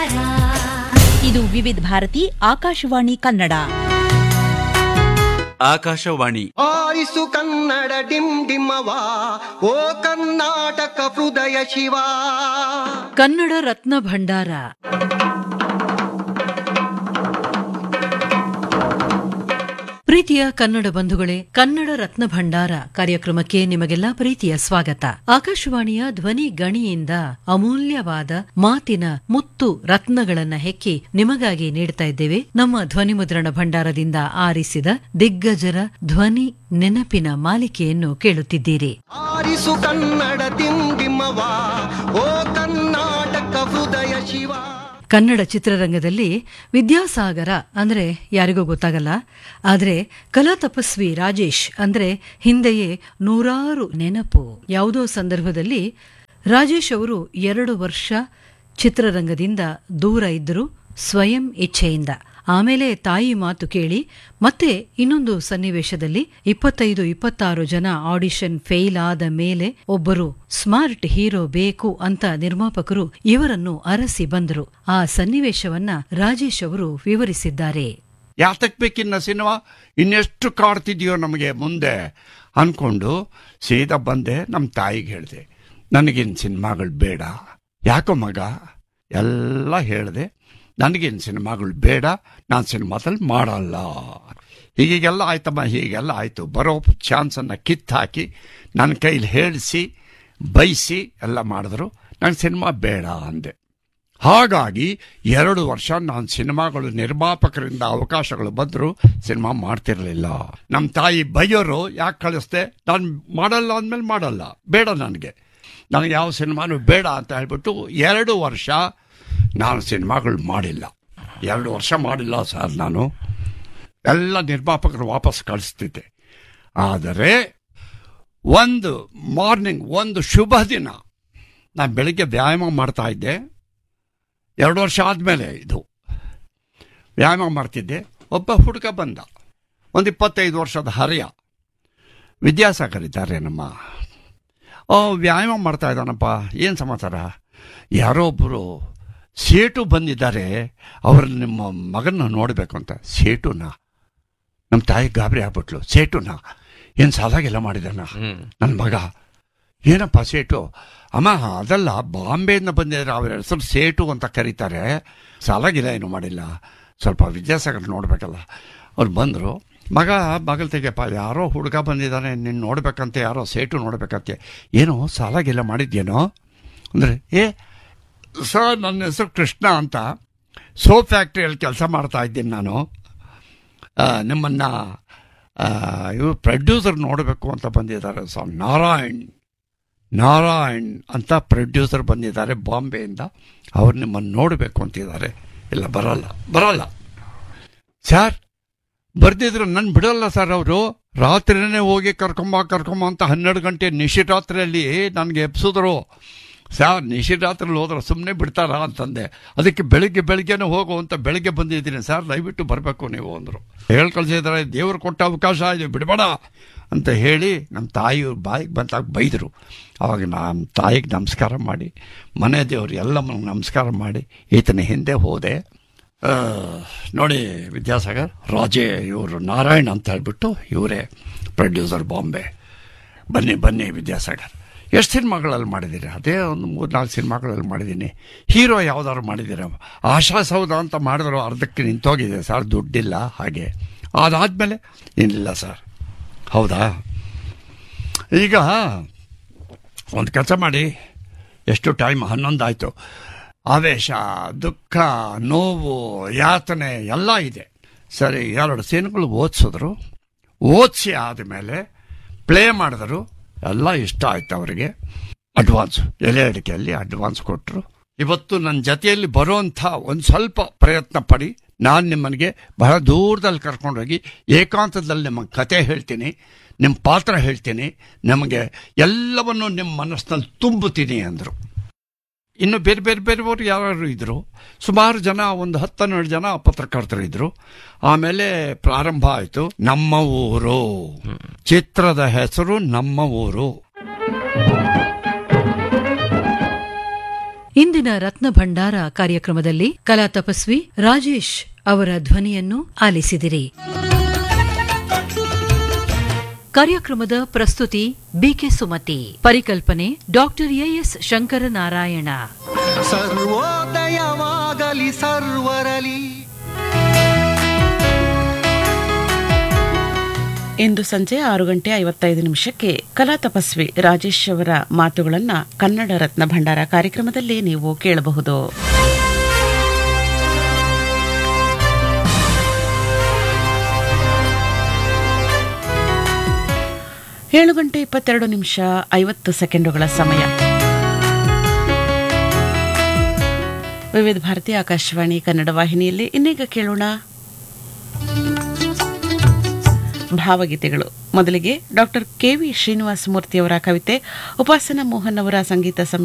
ಇದು ವಿವಿಧ ಭಾರತಿ ಆಕಾಶವಾಣಿ ಕನ್ನಡ ಆಕಾಶವಾಣಿ ಆರಿಸು ಕನ್ನಡ ಡಿಮ್ ಡಿಮ್ಮವ ಓ ಕರ್ನಾಟಕ ಹೃದಯ ಶಿವ ಕನ್ನಡ ರತ್ನ ಭಂಡಾರ ಪ್ರೀತಿಯ ಕನ್ನಡ ಬಂಧುಗಳೇ ಕನ್ನಡ ರತ್ನ ಭಂಡಾರ ಕಾರ್ಯಕ್ರಮಕ್ಕೆ ನಿಮಗೆಲ್ಲ ಪ್ರೀತಿಯ ಸ್ವಾಗತ ಆಕಾಶವಾಣಿಯ ಧ್ವನಿ ಗಣಿಯಿಂದ ಅಮೂಲ್ಯವಾದ ಮಾತಿನ ಮುತ್ತು ರತ್ನಗಳನ್ನ ಹೆಕ್ಕಿ ನಿಮಗಾಗಿ ನೀಡ್ತಾ ಇದ್ದೇವೆ ನಮ್ಮ ಧ್ವನಿ ಮುದ್ರಣ ಭಂಡಾರದಿಂದ ಆರಿಸಿದ ದಿಗ್ಗಜರ ಧ್ವನಿ ನೆನಪಿನ ಮಾಲಿಕೆಯನ್ನು ಕೇಳುತ್ತಿದ್ದೀರಿ ಆರಿಸು ಕನ್ನಡ ಡಿಮ್ ಡಿಮ್ಮವ ಓ ಕರ್ನಾಟಕ ಹೃದಯ ಶಿವ ಕನ್ನಡ ಚಿತ್ರರಂಗದಲ್ಲಿ ವಿದ್ಯಾಸಾಗರ ಅಂದ್ರೆ ಯಾರಿಗೂ ಗೊತ್ತಾಗಲ್ಲ ಆದ್ರೆ ಕಲಾ ತಪಸ್ವಿ ರಾಜೇಶ್ ಅಂದ್ರೆ ಹಿಂದೆಯೇ ನೂರಾರು ನೆನಪು ಯಾವುದೋ ಸಂದರ್ಭದಲ್ಲಿ ರಾಜೇಶ್ ಅವರು ಎರಡು ವರ್ಷ ಚಿತ್ರರಂಗದಿಂದ ದೂರ ಇದ್ದರು ಸ್ವಯಂ ಇಚ್ಛೆಯಿಂದ ಆಮೇಲೆ ತಾಯಿ ಮಾತು ಕೇಳಿ ಮತ್ತೆ ಇನ್ನೊಂದು ಸನ್ನಿವೇಶದಲ್ಲಿ ಇಪ್ಪತ್ತೈದು ಇಪ್ಪತ್ತಾರು ಜನ ಆಡಿಷನ್ ಫೇಲ್ ಆದ ಮೇಲೆ ಒಬ್ಬರು ಸ್ಮಾರ್ಟ್ ಹೀರೋ ಬೇಕು ಅಂತ ನಿರ್ಮಾಪಕರು ಇವರನ್ನು ಅರಸಿ ಬಂದರು ಆ ಸನ್ನಿವೇಶವನ್ನ ರಾಜೇಶ್ ಅವರು ವಿವರಿಸಿದ್ದಾರೆ ಯಾತಕ್ ಬೇಕಿನ್ನ ಸಿನಿಮಾ ಇನ್ನೆಷ್ಟು ಕಾಡ್ತಿದ್ಯೋ ನಮಗೆ ಮುಂದೆ ಅನ್ಕೊಂಡು ಸೀದಾ ಬಂದೆ ನಮ್ಮ ತಾಯಿಗೆ ಹೇಳಿದೆ ನನಗಿನ್ ಸಿನಿಮಾಗಳು ಬೇಡ ಯಾಕೋ ಮಗ ಎಲ್ಲ ಹೇಳಿದೆ ನನಗಿನ್ ಸಿನಿಮಾಗಳು ಬೇಡ ನಾನು ಸಿನಿಮಾದಲ್ಲಿ ಮಾಡಲ್ಲ ಹೀಗೆಲ್ಲ ಆಯ್ತಮ್ಮ ಹೀಗೆಲ್ಲ ಆಯಿತು ಬರೋ ಚಾನ್ಸನ್ನು ಕಿತ್ತಾಕಿ ನನ್ನ ಕೈಲಿ ಹೇಳಿಸಿ ಬೈಸಿ ಎಲ್ಲ ಮಾಡಿದ್ರು ನಂಗೆ ಸಿನಿಮಾ ಬೇಡ ಅಂದೆ ಹಾಗಾಗಿ ಎರಡು ವರ್ಷ ನಾನು ಸಿನಿಮಾಗಳು ನಿರ್ಮಾಪಕರಿಂದ ಅವಕಾಶಗಳು ಬಂದರೂ ಸಿನಿಮಾ ಮಾಡ್ತಿರ್ಲಿಲ್ಲ ನಮ್ಮ ತಾಯಿ ಬೈಯೋರು ಯಾಕೆ ಕಳಿಸ್ದೆ ನಾನು ಮಾಡಲ್ಲ ಅಂದಮೇಲೆ ಮಾಡಲ್ಲ ಬೇಡ ನನಗೆ ನನಗೆ ಯಾವ ಸಿನಿಮಾನು ಬೇಡ ಅಂತ ಹೇಳ್ಬಿಟ್ಟು ಎರಡು ವರ್ಷ ನಾನು ಸಿನಿಮಾಗಳು ಮಾಡಿಲ್ಲ ಎರಡು ವರ್ಷ ಮಾಡಿಲ್ಲ ಸರ್ ನಾನು ಎಲ್ಲ ನಿರ್ಮಾಪಕರು ವಾಪಸ್ ಕಳಿಸ್ತಿದ್ದೆ ಆದರೆ ಒಂದು ಮಾರ್ನಿಂಗ್ ಒಂದು ಶುಭ ದಿನ ನಾನು ಬೆಳಿಗ್ಗೆ ವ್ಯಾಯಾಮ ಮಾಡ್ತಾ ಇದ್ದೆ ಎರಡು ವರ್ಷ ಆದಮೇಲೆ ಇದು ವ್ಯಾಯಾಮ ಮಾಡ್ತಿದ್ದೆ ಒಬ್ಬ ಹುಡುಗ ಬಂದ ಒಂದು ಇಪ್ಪತ್ತೈದು ವರ್ಷದ ಹರೆಯ ವಿದ್ಯಾಸಾಗರ್ ಇದ್ದಾರೆ ನಮ್ಮ ಓ ವ್ಯಾಯಾಮ ಮಾಡ್ತಾ ಇದ್ದಾನಪ್ಪ ಏನು ಸಮಾಚಾರ ಯಾರೋ ಒಬ್ಬರು ಸೇಟು ಬಂದಿದ್ದಾರೆ ಅವ್ರ ನಿಮ್ಮ ಮಗನ ನೋಡಬೇಕು ಅಂತ ಸೇಟುನ ನಮ್ಮ ತಾಯಿ ಗಾಬರಿ ಆಗ್ಬಿಟ್ಲು ಸೇಟುನ ಏನು ಸಾಲಾಗೆಲ್ಲ ಮಾಡಿದಾನ ನನ್ನ ಮಗ ಏನಪ್ಪ ಸೇಟು ಅಮ್ಮ ಅದಲ್ಲ ಬಾಂಬೆಯಿಂದ ಬಂದಿದ್ದಾರೆ ಅವ್ರ ಹೆಸರು ಸೇಟು ಅಂತ ಕರೀತಾರೆ ಸಾಲಾಗಿಲ್ಲ ಏನು ಮಾಡಿಲ್ಲ ಸ್ವಲ್ಪ ವಿದ್ಯಾಸಾಗರ್ ನೋಡ್ಬೇಕಲ್ಲ ಅವ್ರು ಬಂದರು ಮಗ ಬಾಗಿಲು ತೆಗೆಯಪ್ಪ ಯಾರೋ ಹುಡುಗ ಬಂದಿದ್ದಾನೆ ನಿನ್ನ ನೋಡ್ಬೇಕಂತೆ ಯಾರೋ ಸೇಟು ನೋಡ್ಬೇಕಂತೆ ಏನೋ ಸಾಲಾಗಿಲ್ಲ ಮಾಡಿದ್ಯೇನೋ ಅಂದರೆ ಏ ಸರ್ ನನ್ನ ಹೆಸರು ಕೃಷ್ಣ ಅಂತ ಸೋಪ್ ಫ್ಯಾಕ್ಟ್ರಿಯಲ್ಲಿ ಕೆಲಸ ಮಾಡ್ತಾ ಇದ್ದೀನಿ ನಾನು ಆ, ನಿಮ್ಮನ್ನ ಆ, ಇವರು ಪ್ರೊಡ್ಯೂಸರ್ ನೋಡಬೇಕು ಅಂತ ಬಂದಿದ್ದಾರೆ ಸರ್ ನಾರಾಯಣ್ ನಾರಾಯಣ್ ಅಂತ ಪ್ರೊಡ್ಯೂಸರ್ ಬಂದಿದ್ದಾರೆ ಬಾಂಬೆಯಿಂದ ಅವ್ರು ನಿಮ್ಮನ್ನು ನೋಡಬೇಕು ಅಂತಿದ್ದಾರೆ ಇಲ್ಲ ಬರಲ್ಲ ಬರಲ್ಲ ಸರ್ ಬರ್ದಿದ್ರು ನನ್ನ ಬಿಡಲ್ಲ ಸರ್ ಅವರು ರಾತ್ರಿನೇ ಹೋಗಿ ಕರ್ಕೊಂಬ ಕರ್ಕೊಂಬ ಅಂತ ಹನ್ನೆರಡು ಗಂಟೆ ನಿಶಿರಾತ್ರಿಯಲ್ಲಿ ನನಗೆ ಎಬ್ಸಿದ್ರು ಸರ್ ನಿಶಿರಾತ್ರಿಲಿ ಹೋದ್ರೆ ಸುಮ್ಮನೆ ಬಿಡ್ತಾರಾ ಅಂತಂದೆ ಅದಕ್ಕೆ ಬೆಳಿಗ್ಗೆ ಬೆಳಿಗ್ಗೆನೇ ಹೋಗು ಅಂತ ಬೆಳಿಗ್ಗೆ ಬಂದಿದ್ದೀನಿ ಸರ್ ದಯವಿಟ್ಟು ಬರಬೇಕು ನೀವು ಅಂದರು ಹೇಳಿ ಕಳಿಸಿದ್ದಾರೆ ದೇವರು ಕೊಟ್ಟ ಅವಕಾಶ ಇದೆ ಬಿಡಬೇಡ ಅಂತ ಹೇಳಿ ನಮ್ಮ ತಾಯಿಯವ್ರ ಬಾಯಿಗೆ ಬಂದಾಗ ಬೈದರು ಅವಾಗ ನಮ್ಮ ತಾಯಿಗೆ ನಮಸ್ಕಾರ ಮಾಡಿ ಮನೆ ದೇವರು ಎಲ್ಲ ನಮಸ್ಕಾರ ಮಾಡಿ ಈತನ ಹಿಂದೆ ಹೋದೆ ಆ, ನೋಡಿ ವಿದ್ಯಾಸಾಗರ್ ರಾಜೇ ಇವರು ನಾರಾಯಣ್ ಅಂತ ಹೇಳ್ಬಿಟ್ಟು ಇವರೇ ಪ್ರೊಡ್ಯೂಸರ್ ಬಾಂಬೆ ಬನ್ನಿ ಬನ್ನಿ ವಿದ್ಯಾಸಾಗರ್ ಎಷ್ಟು ಸಿನಿಮಾಗಳಲ್ಲಿ ಮಾಡಿದ್ದೀರಿ ಅದೇ ಒಂದು ಮೂರು ನಾಲ್ಕು ಸಿನಿಮಾಗಳಲ್ಲಿ ಮಾಡಿದ್ದೀನಿ ಹೀರೋ ಯಾವ್ದಾದ್ರು ಮಾಡಿದ್ದೀರ ಆಶಾ ಸೌಧ ಅಂತ ಮಾಡಿದ್ರು ಅರ್ಧಕ್ಕೆ ನಿಂತೋಗಿದೆ ಸರ್ ದುಡ್ಡಿಲ್ಲ ಹಾಗೆ ಅದಾದಮೇಲೆ ಇಲ್ಲ ಸರ್ ಹೌದಾ ಈಗ ಒಂದು ಕೆಲಸ ಮಾಡಿ ಎಷ್ಟು ಟೈಮ್ ಹನ್ನೊಂದು ಆಯಿತು ಆವೇಶ ದುಃಖ ನೋವು ಯಾತನೆ ಎಲ್ಲ ಇದೆ ಸರಿ ಎರಡು ಸೀನ್ಗಳು ಓದಿಸಿದ್ರು ಓದಿಸಿ ಆದಮೇಲೆ ಪ್ಲೇ ಮಾಡಿದ್ರು ಎಲ್ಲ ಇಷ್ಟ ಆಯ್ತು ಅವರಿಗೆ ಅಡ್ವಾನ್ಸ್ ಎಲೆ ಅಡಿಕೆಯಲ್ಲಿ ಅಡ್ವಾನ್ಸ್ ಕೊಟ್ಟರು ಇವತ್ತು ನನ್ನ ಜೊತೆಯಲ್ಲಿ ಬರುವಂಥ ಒಂದು ಸ್ವಲ್ಪ ಪ್ರಯತ್ನ ಪಡಿ ನಾನು ನಿಮ್ಮನಿಗೆ ಬಹಳ ದೂರದಲ್ಲಿ ಕರ್ಕೊಂಡೋಗಿ ಏಕಾಂತದಲ್ಲಿ ನಿಮ್ಮ ಕತೆ ಹೇಳ್ತೀನಿ ನಿಮ್ಮ ಪಾತ್ರ ಹೇಳ್ತೀನಿ ನಿಮಗೆ ಎಲ್ಲವನ್ನು ನಿಮ್ಮ ಮನಸ್ಸಿನಲ್ಲಿ ತುಂಬುತ್ತೀನಿ ಅಂದರು ಇನ್ನು ಬೇರೆ ಬೇರೆ ಬೇರೆಯವರು ಯಾರು ಇದ್ರು ಸುಮಾರು ಜನ ಒಂದು ಹತ್ತನ್ನೆರಡು ಜನ ಪತ್ರಕರ್ತರು ಇದ್ರು ಆಮೇಲೆ ಪ್ರಾರಂಭ ಆಯಿತು ನಮ್ಮ ಊರು ಚಿತ್ರದ ಹೆಸರು ನಮ್ಮ ಊರು ಇಂದಿನ ರತ್ನ ಭಂಡಾರ ಕಾರ್ಯಕ್ರಮದಲ್ಲಿ ಕಲಾ ತಪಸ್ವಿ ರಾಜೇಶ್ ಅವರ ಧ್ವನಿಯನ್ನು ಆಲಿಸಿದಿರಿ ಕಾರ್ಯಕ್ರಮದ ಪ್ರಸ್ತುತಿ ಬಿಕೆ ಸುಮತಿ ಪರಿಕಲ್ಪನೆ ಡಾಕ್ಟರ್ ಎಎಸ್ ಶಂಕರನಾರಾಯಣ ಸರ್ವೋದಯವಾಗಲಿ ಸರ್ವರಲಿ ಇಂದು ಸಂಜೆ ಆರು ಗಂಟೆ ಐವತ್ತೈದು ನಿಮಿಷಕ್ಕೆ ಕಲಾ ತಪಸ್ವಿ ರಾಜೇಶ್ ಅವರ ಮಾತುಗಳನ್ನು ಕನ್ನಡ ರತ್ನ ಭಂಡಾರ ಕಾರ್ಯಕ್ರಮದಲ್ಲಿ ನೀವು ಕೇಳಬಹುದು ಏಳು ಗಂಟೆ ಇಪ್ಪತ್ತೆರಡು ನಿಮಿಷ ಐವತ್ತು ಸೆಕೆಂಡುಗಳ ಸಮಯ ವಿವಿಧ ಭಾರತಿ ಆಕಾಶವಾಣಿ ಕನ್ನಡ ವಾಹಿನಿಯಲ್ಲಿ ಇನ್ನೀಗ ಕೇಳೋಣ ಭಾವಗೀತೆಗಳು ಮೊದಲಿಗೆ ಡಾಕ್ಟರ್ ಕೆವಿ ಶ್ರೀನಿವಾಸ ಮೂರ್ತಿಯವರ ಕವಿತೆ ಉಪಾಸನಾ ಮೋಹನ್ ಅವರ ಸಂಗೀತ